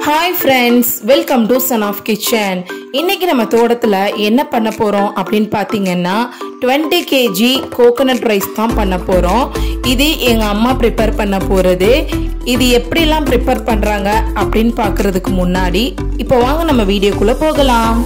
hi friends welcome to sun of kitchen இன்னைக்கு நம்ம தோட்டத்தில் என்ன பண்ண போகிறோம் அப்படின்னு பார்த்தீங்கன்னா டுவெண்ட்டி கேஜி கோகோனட் ரைஸ் தான் பண்ண போகிறோம் இது எங்கள் அம்மா ப்ரிப்பேர் பண்ண போகிறது இது எப்படிலாம் ப்ரிப்பேர் பண்ணுறாங்க அப்படின்னு பார்க்குறதுக்கு முன்னாடி இப்போ வாங்க நம்ம வீடியோக்குள்ளே போகலாம்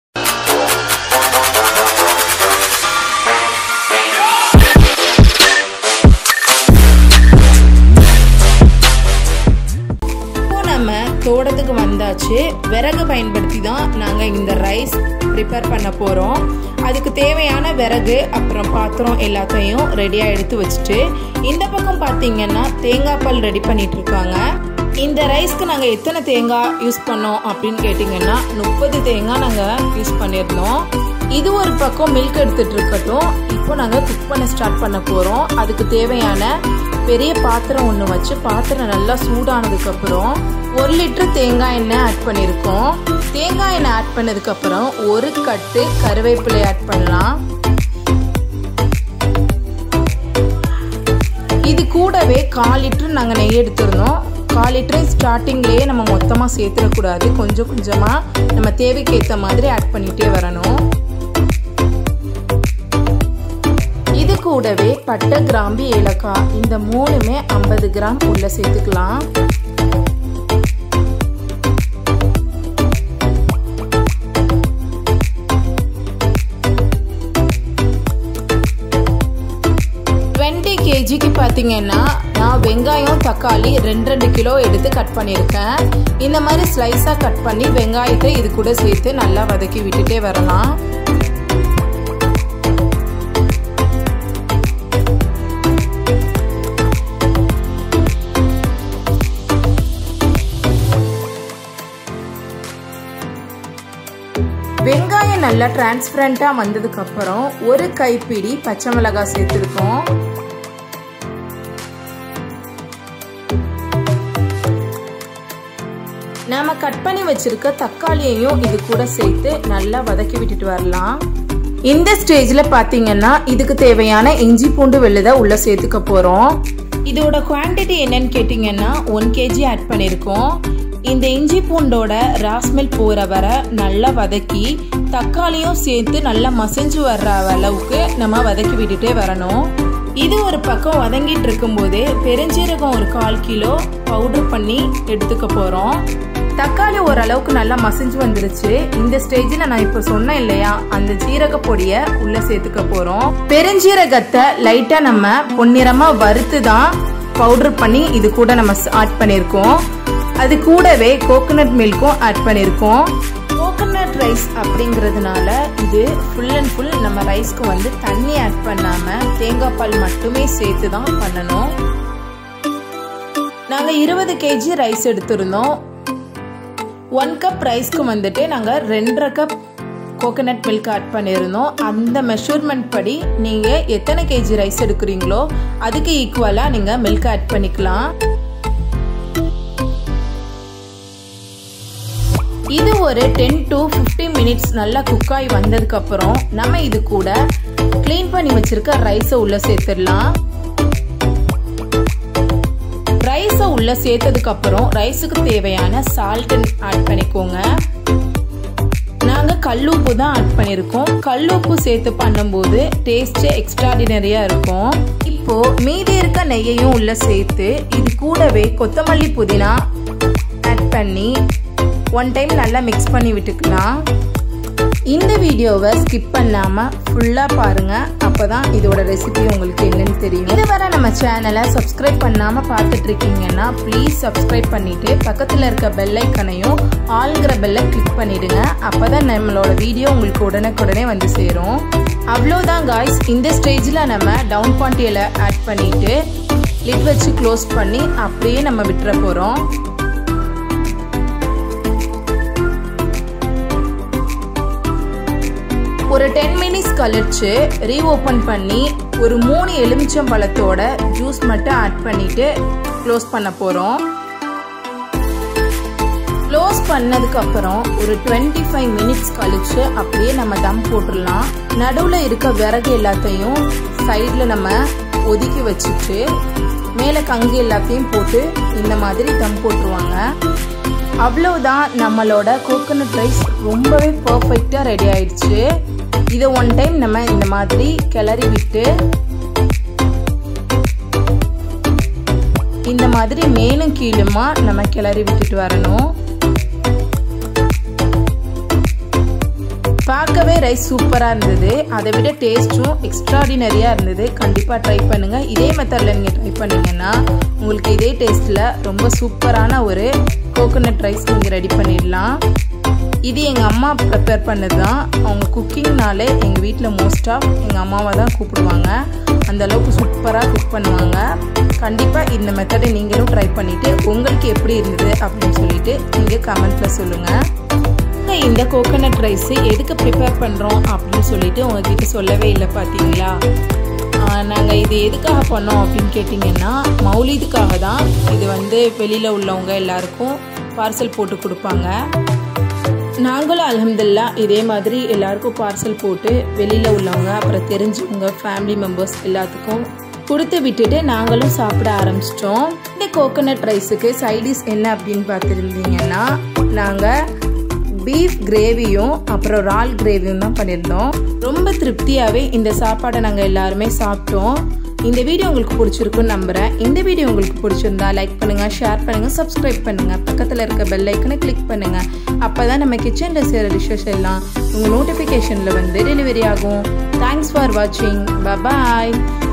இப்போ நம்ம தோட்டத்துக்கு வந்தாச்சு விறகு பயன்படுத்தி தான் நாங்கள் இந்த ரைஸ் ப்ரிப்பேர் பண்ண போகிறோம் அதுக்கு தேவையான விறகு அப்புறம் பாத்திரம் எல்லாத்தையும் ரெடியாக எடுத்து வச்சுட்டு இந்த பக்கம் பார்த்தீங்கன்னா தேங்காய் பால் ரெடி பண்ணிட்டு இருக்காங்க இந்த ரைஸ்க்கு நாங்கள் எத்தனை தேங்காய் யூஸ் பண்ணோம் அப்படின்னு கேட்டிங்கன்னா முப்பது தேங்காய் நாங்கள் யூஸ் பண்ணியிருந்தோம் இது ஒரு பக்கம் மில்க் எடுத்துட்டு இருக்கட்டும் இப்போ நாங்கள் குக் பண்ண ஸ்டார்ட் பண்ண போகிறோம் அதுக்கு தேவையான பெரிய பாத்திரம் ஒன்று வச்சு பாத்திரம் நல்லா சூடானதுக்கு அப்புறம் ஒரு லிட்டர் தேங்காய் எண்ணெய் ஆட் பண்ணியிருக்கோம் தேங்காய் எண்ணெய் ஆட் பண்ணதுக்கப்புறம் ஒரு கட்டு கருவேப்பிலை ஆட் பண்ணலாம் இது கூடவே கால் லிட்டர் நாங்கள் நெய் எடுத்திருந்தோம் கால் லிட்டர் ஸ்டார்டிங்லேயே நம்ம மொத்தமாக சேர்த்துடக்கூடாது கொஞ்சம் கொஞ்சமாக நம்ம தேவைக்கு ஏற்ற மாதிரி ஆட் பண்ணிகிட்டே வரணும் இது கூடவே பட்டை கிராம்பு ஏலக்காய் இந்த மூணுமே ஐம்பது கிராம் உள்ள சேர்த்துக்கலாம் டுவெண்ட்டி கேஜிக்கு பார்த்தீங்கன்னா நான் வெங்காயம் தக்காளி ரெண்டு ரெண்டு கிலோ எடுத்து கட் பண்ணியிருக்கேன் இந்த மாதிரி ஸ்லைஸாக கட் பண்ணி வெங்காயத்தை இது கூட சேர்த்து நல்லா வதக்கி விட்டுட்டே வரலாம் வெங்காயம் நல்லா டிரான்ஸ்பரண்டாக வந்ததுக்கப்புறம் ஒரு கைப்பிடி பச்சை மிளகாய் சேர்த்துருக்கோம் நாம கட் பண்ணி வச்சிருக்க தக்காளியையும் இது கூட சேர்த்து நல்லா வதக்கி விட்டுட்டு வரலாம் இந்த ஸ்டேஜில் பார்த்தீங்கன்னா இதுக்கு தேவையான இஞ்சி பூண்டு வெள்ளுதை உள்ள சேர்த்துக்க போகிறோம் இதோட குவான்டிட்டி என்னன்னு கேட்டிங்கன்னா ஒன் கேஜி ஆட் பண்ணியிருக்கோம் இந்த இஞ்சி பூண்டோட ராஸ்மெல் போகிற வர நல்லா வதக்கி தக்காளியும் சேர்த்து நல்லா மசிஞ்சு வர்ற அளவுக்கு நம்ம வதக்கி விட்டுட்டே வரணும் இது ஒரு பக்கம் வதங்கிட்டு இருக்கும்போதே பெருஞ்சீரகம் ஒரு கால் கிலோ பவுடர் பண்ணி எடுத்துக்க போகிறோம் தக்காளி ஓரளவுக்கு நல்லா மசிஞ்சு வந்துருச்சு இந்த ஸ்டேஜில் நான் இப்போ சொன்னேன் இல்லையா அந்த ஜீரக பொடியை உள்ள சேர்த்துக்க போகிறோம் பெருஞ்சீரகத்தை லைட்டாக நம்ம பொன்னிறமாக வறுத்து தான் பவுடர் பண்ணி இது கூட நம்ம ஆட் பண்ணியிருக்கோம் அது கூடவே கோகோனட் மில்க்கும் ஆட் பண்ணியிருக்கோம் கோகோனட் ரைஸ் அப்படிங்கிறதுனால இது ஃபுல் அண்ட் ஃபுல் நம்ம ரைஸ்க்கு வந்து தண்ணி ஆட் பண்ணாமல் தேங்காய் பால் மட்டுமே சேர்த்து தான் பண்ணணும் நாங்கள் இருபது கேஜி ரைஸ் எடுத்திருந்தோம் ஒன் கப் ரைஸ்க்கு வந்துட்டு நாங்கள் ரெண்டரை கப் கோகோனட் மில்க் ஆட் பண்ணியிருந்தோம் அந்த மெஷர்மெண்ட் படி நீங்கள் எத்தனை கேஜி ரைஸ் எடுக்கிறீங்களோ அதுக்கு ஈக்குவலாக நீங்கள் மில்க் ஆட் பண்ணிக்கலாம் இது ஒரு டென் டு ஃபிஃப்டீன் மினிட்ஸ் நல்லா குக் ஆகி வந்ததுக்கப்புறம் நம்ம இது கூட க்ளீன் பண்ணி வச்சிருக்க ரைஸை உள்ள சேர்த்துடலாம் ரைஸை உள்ள சேர்த்ததுக்கு அப்புறம் ரைஸுக்கு தேவையான சால்ட் ஆட் பண்ணிக்கோங்க நாங்கள் கல்லுப்பு தான் ஆட் பண்ணியிருக்கோம் கல்லுப்பு சேர்த்து பண்ணும்போது டேஸ்ட்டு எக்ஸ்ட்ராடினரியாக இருக்கும் இப்போ மீதி இருக்க நெய்யையும் உள்ள சேர்த்து இது கூடவே கொத்தமல்லி புதினா ஆட் பண்ணி ஒன் டைம் நல்லா மிக்ஸ் பண்ணி விட்டுக்கலாம் இந்த வீடியோவை ஸ்கிப் பண்ணாமல் ஃபுல்லாக பாருங்கள் அப்போ தான் இதோட ரெசிபி உங்களுக்கு என்னன்னு தெரியும் இதுவரை நம்ம சேனலை சப்ஸ்கிரைப் பண்ணாமல் பார்த்துட்டு இருக்கீங்கன்னா ப்ளீஸ் சப்ஸ்கிரைப் பண்ணிவிட்டு பக்கத்தில் இருக்க பெல் ஐக்கனையும் ஆளுங்கிற பெல்லை கிளிக் பண்ணிவிடுங்க அப்போ தான் நம்மளோட வீடியோ உங்களுக்கு உடனுக்குடனே வந்து சேரும் அவ்வளோதான் காய்ஸ் இந்த ஸ்டேஜில் நம்ம டவுன் பாண்டியில் ஆட் பண்ணிவிட்டு லிட் வச்சு க்ளோஸ் பண்ணி அப்படியே நம்ம விட்டுற போகிறோம் ஒரு டென் மினிட்ஸ் கழிச்சு ரீஓப்பன் பண்ணி ஒரு மூணு எலுமிச்சம் பழத்தோட ஜூஸ் மட்டும் ஆட் பண்ணிட்டு க்ளோஸ் பண்ண போகிறோம் க்ளோஸ் பண்ணதுக்கு அப்புறம் ஒரு டுவெண்ட்டி ஃபைவ் மினிட்ஸ் கழிச்சு அப்படியே நம்ம தம் போட்டுடலாம் நடுவில் இருக்க விறகு எல்லாத்தையும் சைடில் நம்ம ஒதுக்கி வச்சுட்டு மேலே கங்கு எல்லாத்தையும் போட்டு இந்த மாதிரி தம் போட்டுருவாங்க அவ்வளோதான் நம்மளோட கோகோனட் ரைஸ் ரொம்பவே பர்ஃபெக்டாக ரெடி ஆயிடுச்சு இதை ஒன் டைம் நம்ம இந்த மாதிரி கிளறி விட்டு இந்த மாதிரி மேலும் கீழுமா நம்ம கிளறி விட்டுட்டு வரணும் பார்க்கவே ரைஸ் சூப்பராக இருந்தது அதை விட டேஸ்ட்டும் எக்ஸ்ட்ராடினரியாக இருந்தது கண்டிப்பாக ட்ரை பண்ணுங்கள் இதே மெத்தடில் நீங்கள் ட்ரை பண்ணிங்கன்னா உங்களுக்கு இதே டேஸ்ட்டில் ரொம்ப சூப்பரான ஒரு கோகோனட் ரைஸ் நீங்கள் ரெடி பண்ணிடலாம் இது எங்கள் அம்மா ப்ரிப்பேர் பண்ணது தான் அவங்க குக்கிங்னாலே எங்கள் வீட்டில் மோஸ்ட் ஆஃப் எங்கள் அம்மாவை தான் கூப்பிடுவாங்க அந்த அளவுக்கு சூப்பராக குக் பண்ணுவாங்க கண்டிப்பாக இந்த மெத்தடை நீங்களும் ட்ரை பண்ணிவிட்டு உங்களுக்கு எப்படி இருந்தது அப்படின்னு சொல்லிட்டு நீங்கள் கமெண்ட்டில் சொல்லுங்கள் இந்த கோகோனட் ரைஸ் எதுக்கு ப்ரிப்பேர் பண்ணுறோம் அப்படின்னு சொல்லிட்டு உங்ககிட்ட சொல்லவே இல்லை பார்த்தீங்களா நாங்கள் இது எதுக்காக பண்ணோம் அப்படின்னு கேட்டிங்கன்னா மௌலிதுக்காக தான் இது வந்து வெளியில் உள்ளவங்க எல்லாருக்கும் பார்சல் போட்டு கொடுப்பாங்க நாங்களும் அலமதுல்லா இதே மாதிரி எல்லாருக்கும் பார்சல் போட்டு வெளியில் உள்ளவங்க அப்புறம் தெரிஞ்சவங்க ஃபேமிலி மெம்பர்ஸ் எல்லாத்துக்கும் கொடுத்து விட்டுட்டு நாங்களும் சாப்பிட ஆரம்பிச்சிட்டோம் இந்த கோகோனட் ரைஸுக்கு சைடிஸ் என்ன அப்படின்னு பார்த்துருந்தீங்கன்னா நாங்கள் பீஃப் கிரேவியும் அப்புறம் ரால் கிரேவியும் தான் பண்ணியிருந்தோம் ரொம்ப திருப்தியாகவே இந்த சாப்பாடை நாங்கள் எல்லாருமே சாப்பிட்டோம் இந்த வீடியோ உங்களுக்கு பிடிச்சிருக்குன்னு நம்புகிறேன் இந்த வீடியோ உங்களுக்கு பிடிச்சிருந்தா லைக் பண்ணுங்கள் ஷேர் பண்ணுங்கள் சப்ஸ்கிரைப் பண்ணுங்கள் பக்கத்தில் இருக்க பெல் ஐக்கனை கிளிக் பண்ணுங்கள் அப்போ தான் நம்ம கிச்சனில் செய்கிற டிஷ்ஷஸ் எல்லாம் உங்கள் நோட்டிஃபிகேஷனில் வந்து டெலிவரி ஆகும் தேங்க்ஸ் ஃபார் வாட்சிங் பபாய்